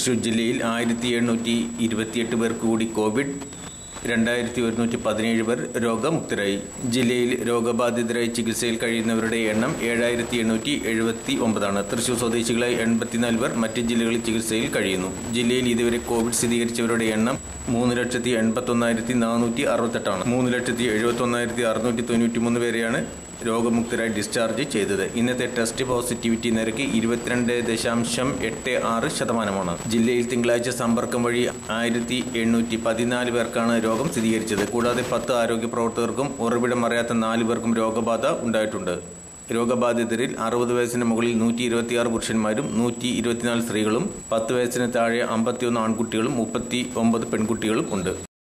തൃശൂർ ജില്ലയിൽ ആയിരത്തി എണ്ണൂറ്റി ഇരുപത്തിയെട്ട് പേർക്ക് കൂടി കോവിഡ് രണ്ടായിരത്തി ഒരുന്നൂറ്റി പതിനേഴ് പേർ രോഗമുക്തരായി ജില്ലയിൽ രോഗബാധിതരായി ചികിത്സയിൽ കഴിയുന്നവരുടെ എണ്ണം ഏഴായിരത്തി എണ്ണൂറ്റി എഴുപത്തി ഒമ്പതാണ് തൃശൂർ സ്വദേശികളായി എൺപത്തിനാല് പേർ മറ്റ് ജില്ലകളിൽ ചികിത്സയിൽ കഴിയുന്നു ജില്ലയിൽ ഇതുവരെ കോവിഡ് സ്ഥിരീകരിച്ചവരുടെ എണ്ണം മൂന്ന് ലക്ഷത്തി എൺപത്തൊന്നായിരത്തി നാനൂറ്റി അറുപത്തെട്ടാണ് മൂന്ന് ലക്ഷത്തി എഴുപത്തൊന്നായിരത്തി അറുന്നൂറ്റി തൊണ്ണൂറ്റി മൂന്ന് പേരെയാണ് രോഗമുക്തരായി ഡിസ്ചാർജ് ചെയ്തത് ഇന്നത്തെ ടെസ്റ്റ് പോസിറ്റിവിറ്റി നിരക്ക് ഇരുപത്തിരണ്ട് ദശാംശം എട്ട് ആറ് ശതമാനമാണ് ജില്ലയിൽ തിങ്കളാഴ്ച സമ്പർക്കം വഴി ആയിരത്തി എണ്ണൂറ്റി പതിനാല് പേർക്കാണ് രോഗം സ്ഥിരീകരിച്ചത് കൂടാതെ പത്ത് ആരോഗ്യ പ്രവർത്തകർക്കും ഉറവിടം അറിയാത്ത നാല് പേർക്കും രോഗബാധ ഉണ്ടായിട്ടുണ്ട് രോഗബാധിതരിൽ അറുപത് വയസ്സിന് മുകളിൽ നൂറ്റി ഇരുപത്തിയാറ് പുരുഷന്മാരും നൂറ്റി ഇരുപത്തിനാല് സ്ത്രീകളും പത്ത് വയസ്സിന് താഴെ അമ്പത്തിയൊന്ന് ആൺകുട്ടികളും മുപ്പത്തി ഒമ്പത് പെൺകുട്ടികളും ഉണ്ട്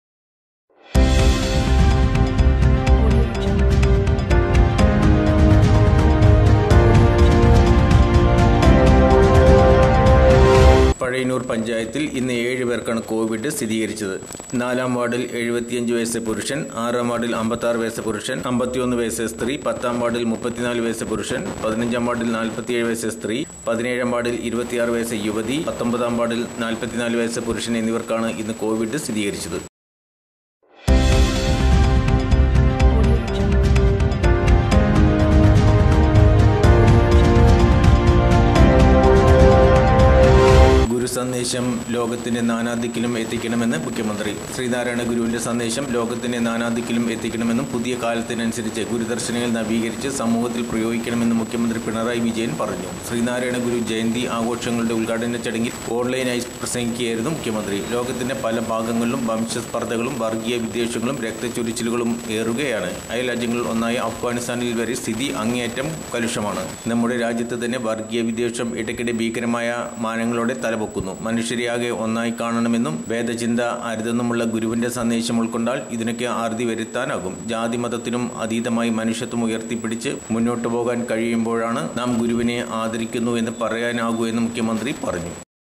പഴയന്നൂർ പഞ്ചായത്തിൽ ഇന്ന് ഏഴ് പേർക്കാണ് കോവിഡ് സ്ഥിരീകരിച്ചത് നാലാം വാർഡിൽ എഴുപത്തിയഞ്ച് വയസ്സ് പുരുഷൻ ആറാം വാർഡിൽ അമ്പത്താറ് വയസ്സ് പുരുഷൻ അമ്പത്തിയൊന്ന് വയസ്സ് സ്ത്രീ പത്താം വാർഡിൽ മുപ്പത്തിനാല് വയസ്സ് പുരുഷൻ പതിനഞ്ചാം വാർഡിൽ നാൽപ്പത്തിയേഴ് വയസ്സ് സ്ത്രീ പതിനേഴാം വാർഡിൽ ഇരുപത്തിയാറ് വയസ്സ് യുവതി പത്തൊമ്പതാം വാർഡിൽ നാൽപ്പത്തിനാല് വയസ്സ് പുരുഷൻ എന്നിവർക്കാണ് ഇന്ന് കോവിഡ് സ്ഥിരീകരിച്ചത് ഗുരു സന്ദേശം ലോകത്തിന്റെ നാനാദിക്കിലും എത്തിക്കണമെന്ന് മുഖ്യമന്ത്രി ശ്രീനാരായണ ഗുരുവിന്റെ സന്ദേശം ലോകത്തിന്റെ നാനാദിക്കിലും എത്തിക്കണമെന്നും പുതിയ കാലത്തിനനുസരിച്ച് ഗുരുദർശനങ്ങൾ നവീകരിച്ച് സമൂഹത്തിൽ പ്രയോഗിക്കണമെന്നും മുഖ്യമന്ത്രി പിണറായി വിജയൻ പറഞ്ഞു ശ്രീനാരായണ ഗുരു ജയന്തി ആഘോഷങ്ങളുടെ ഉദ്ഘാടന ചടങ്ങിൽ ഓൺലൈനായി പ്രസംഗിക്കുകയായിരുന്നു മുഖ്യമന്ത്രി ലോകത്തിന്റെ പല ഭാഗങ്ങളിലും വംശസ്പർദ്ധകളും വർഗീയ വിദ്വേഷങ്ങളും രക്തച്ചൊരിച്ചിലുകളും ഏറുകയാണ് അയൽ രാജ്യങ്ങളിൽ ഒന്നായ അഫ്ഗാനിസ്ഥാനിൽ വരെ സ്ഥിതി അങ്ങേയറ്റം കലുഷമാണ് നമ്മുടെ രാജ്യത്ത് തന്നെ വർഗീയ വിദ്വേഷം ഇടയ്ക്കിടെ ഭീകരമായ മാനങ്ങളോടെ തലപൊക്കുന്നു മനുഷ്യരെയാകെ ഒന്നായി കാണണമെന്നും വേദചിന്ത അരുതെന്നുമുള്ള ഗുരുവിന്റെ സന്ദേശം ഉൾക്കൊണ്ടാൽ ഇതിനൊക്കെ അറുതി വരുത്താനാകും ജാതി മതത്തിനും അതീതമായി മനുഷ്യത്വം ഉയർത്തിപ്പിടിച്ച് മുന്നോട്ടു പോകാൻ കഴിയുമ്പോഴാണ് നാം ഗുരുവിനെ ആദരിക്കുന്നു എന്ന് പറയാനാകൂ എന്ന് മുഖ്യമന്ത്രി പറഞ്ഞു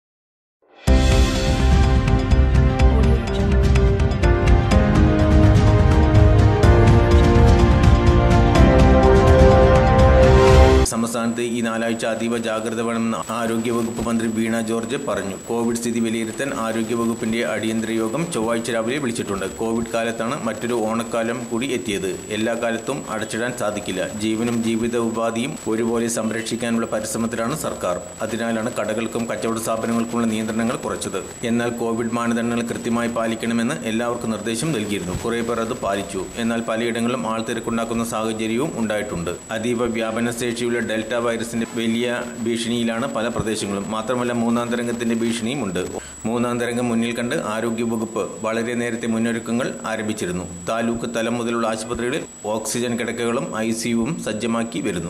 സംസ്ഥാനത്ത് ഈ നാലാഴ്ച അതീവ ജാഗ്രത വേണമെന്ന് ആരോഗ്യവകുപ്പ് മന്ത്രി വീണ ജോർജ് പറഞ്ഞു കോവിഡ് സ്ഥിതി വിലയിരുത്താൻ ആരോഗ്യവകുപ്പിന്റെ അടിയന്തര യോഗം ചൊവ്വാഴ്ച രാവിലെ വിളിച്ചിട്ടുണ്ട് കോവിഡ് കാലത്താണ് മറ്റൊരു ഓണക്കാലം കൂടി എത്തിയത് എല്ലാ കാലത്തും അടച്ചിടാൻ സാധിക്കില്ല ജീവനും ജീവിത ഉപാധിയും ഒരുപോലെ സംരക്ഷിക്കാനുള്ള പരിശ്രമത്തിലാണ് സർക്കാർ അതിനാലാണ് കടകൾക്കും കച്ചവട സ്ഥാപനങ്ങൾക്കുമുള്ള നിയന്ത്രണങ്ങൾ കുറച്ചത് എന്നാൽ കോവിഡ് മാനദണ്ഡങ്ങൾ കൃത്യമായി പാലിക്കണമെന്ന് എല്ലാവർക്കും നിർദ്ദേശം നൽകിയിരുന്നു കുറേ പേർ അത് പാലിച്ചു എന്നാൽ പലയിടങ്ങളിലും ആൾത്തിരക്കുണ്ടാക്കുന്ന സാഹചര്യവും ഉണ്ടായിട്ടുണ്ട് അതീവ വ്യാപന ശേഷിയുള്ള ഡെൽറ്റ വൈറസിന്റെ വലിയ ഭീഷണിയിലാണ് പല പ്രദേശങ്ങളും മാത്രമല്ല മൂന്നാം തരംഗത്തിന്റെ ഭീഷണിയും ഉണ്ട് മൂന്നാം തരംഗം മുന്നിൽ കണ്ട് ആരോഗ്യവകുപ്പ് വളരെ നേരത്തെ മുന്നൊരുക്കങ്ങൾ ആരംഭിച്ചിരുന്നു താലൂക്ക് തലം മുതലുള്ള ആശുപത്രികളിൽ ഓക്സിജൻ കിടക്കകളും ഐ സിയുവും സജ്ജമാക്കി വരുന്നു